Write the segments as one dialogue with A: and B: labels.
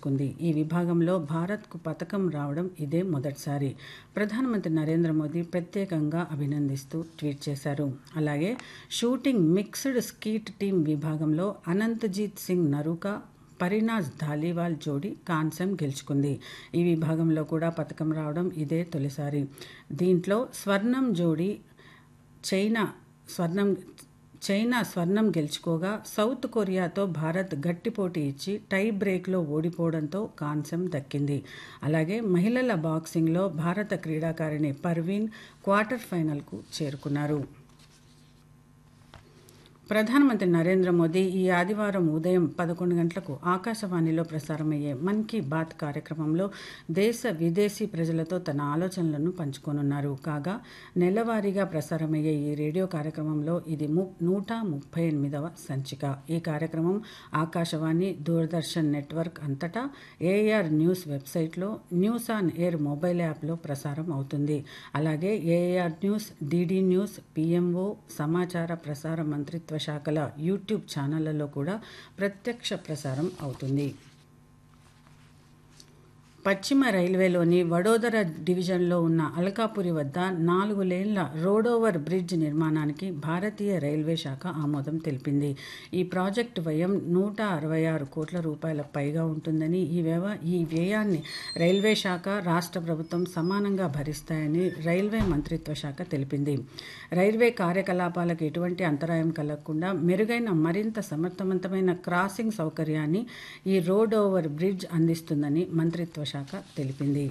A: గెలుచుకుంది ఈ విభాగంలో భారత్కు పథకం రావడం ఇదే మొదటిసారి ప్రధానమంత్రి నరేంద్ర మోదీ ప్రత్యేకంగా అభినందిస్తూ ట్వీట్ చేశారు అలాగే షూటింగ్ మిక్స్డ్ స్కీట్ టీం విభాగంలో అనంతజీత్ సింగ్ నరూకా పరినాజ్ ధాలీవాల్ జోడీ కాంస్యం గెలుచుకుంది ఈ విభాగంలో కూడా పథకం రావడం ఇదే తొలిసారి దీంట్లో స్వర్ణం జోడీ చైనా స్వర్ణం చైనా స్వర్ణం గెలుచుకోగా సౌత్ కొరియాతో భారత్ గట్టి పోటీ ఇచ్చి టై బ్రేక్లో ఓడిపోవడంతో కాంస్యం దక్కింది అలాగే మహిళల బాక్సింగ్లో భారత క్రీడాకారిణి పర్వీన్ క్వార్టర్ ఫైనల్కు చేరుకున్నారు ప్రధానమంత్రి నరేంద్ర మోదీ ఈ ఆదివారం ఉదయం పదకొండు గంటలకు ఆకాశవాణిలో ప్రసారమయ్యే మన్ కీ బాత్ కార్యక్రమంలో దేశ విదేశీ ప్రజలతో తన ఆలోచనలను పంచుకోనున్నారు కాగా నెలవారీగా ప్రసారమయ్యే ఈ రేడియో కార్యక్రమంలో ఇది ము నూట ముప్పై ఎనిమిదవ సంచిక ఈ కార్యక్రమం ఆకాశవాణి దూరదర్శన్ నెట్వర్క్ అంతటా ఏఆర్ న్యూస్ వెబ్సైట్లో న్యూస్ ఆన్ ఎయిర్ మొబైల్ యాప్లో ప్రసారం అవుతుంది అలాగే AR news DD news PMO సమాచార ప్రసార మంత్రిత్వ శాఖల యూట్యూబ్ ఛానళ్లలో కూడా ప్రత్యక్ష ప్రసారం అవుతుంది పశ్చిమ రైల్వేలోని వడోదర డివిజన్లో ఉన్న అల్కాపురి వద్ద నాలుగు లేన్ల రోడోవర్ బ్రిడ్జ్ నిర్మాణానికి భారతీయ రైల్వే శాఖ ఆమోదం తెలిపింది ఈ ప్రాజెక్టు వ్యయం నూట అరవై ఆరు కోట్ల రూపాయల పైగా ఉంటుందని ఈ వ్యవ ఈ వ్యయాన్ని రైల్వే శాఖ రాష్ట్ర ప్రభుత్వం సమానంగా భరిస్తాయని రైల్వే మంత్రిత్వ శాఖ తెలిపింది రైల్వే కార్యకలాపాలకు ఎటువంటి అంతరాయం కలగకుండా మెరుగైన మరింత సమర్థవంతమైన క్రాసింగ్ సౌకర్యాన్ని ఈ రోడ్ ఓవర్ బ్రిడ్జ్ అందిస్తుందని మంత్రిత్వ శాఖ తెలిపింది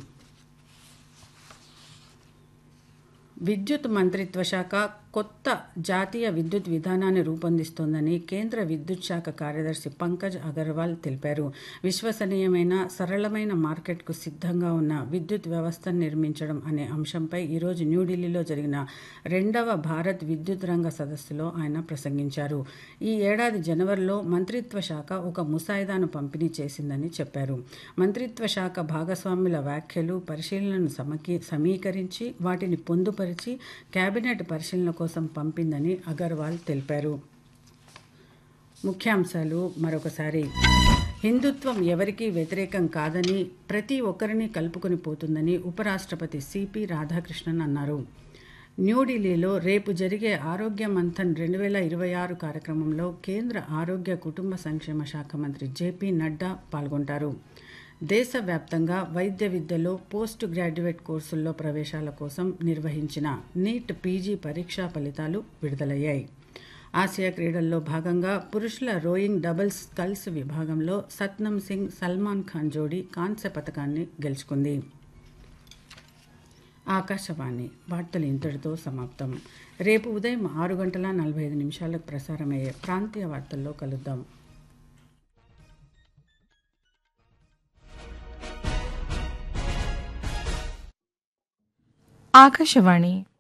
A: విద్యుత్ మంత్రిత్వ శాఖ కొత్త జాతీయ విద్యుత్ విధానాన్ని రూపొందిస్తోందని కేంద్ర విద్యుత్ శాఖ కార్యదర్శి పంకజ్ అగర్వాల్ తెలిపారు విశ్వసనీయమైన సరళమైన మార్కెట్కు సిద్ధంగా ఉన్న విద్యుత్ వ్యవస్థను నిర్మించడం అనే అంశంపై ఈరోజు న్యూఢిల్లీలో జరిగిన రెండవ భారత్ విద్యుత్ రంగ సదస్సులో ఆయన ప్రసంగించారు ఈ ఏడాది జనవరిలో మంత్రిత్వ శాఖ ఒక ముసాయిదాను పంపిణీ చేసిందని చెప్పారు మంత్రిత్వ శాఖ భాగస్వాముల వ్యాఖ్యలు పరిశీలనను సమకీ సమీకరించి వాటిని పొందుపరిచి కేబినెట్ పరిశీలన కోసం పంపిందని అగర్వాల్ తెలిపారు ముఖ్యాంశాలు మరొకసారి హిందుత్వం ఎవరికీ వ్యతిరేకం కాదని ప్రతి ఒక్కరిని కలుపుకొని పోతుందని ఉపరాష్ట్రపతి సిపి రాధాకృష్ణన్ అన్నారు న్యూఢిల్లీలో రేపు జరిగే ఆరోగ్య మంథన్ రెండు వేల ఇరవై ఆరు కార్యక్రమంలో కేంద్ర ఆరోగ్య కుటుంబ సంక్షేమ శాఖ మంత్రి జేపీ నడ్డా పాల్గొంటారు దేశవ్యాప్తంగా వైద్య విద్యలో పోస్ట్ గ్రాడ్యుయేట్ కోర్సుల్లో ప్రవేశాల కోసం నిర్వహించిన నీట్ పీజీ పరీక్షా ఫలితాలు విడుదలయ్యాయి ఆసియా క్రీడల్లో భాగంగా పురుషుల రోయింగ్ డబుల్స్ స్కల్స్ విభాగంలో సత్నం సింగ్ సల్మాన్ ఖాన్ జోడీ కాంస్య పథకాన్ని గెలుచుకుంది ఆకాశవాణి వార్తలు ఇంతటితో సమాప్తం రేపు ఉదయం ఆరు గంటల నలభై ఐదు నిమిషాలకు ప్రసారమయ్యే ప్రాంతీయ వార్తల్లో కలుద్దాం
B: ఆకాశవాణి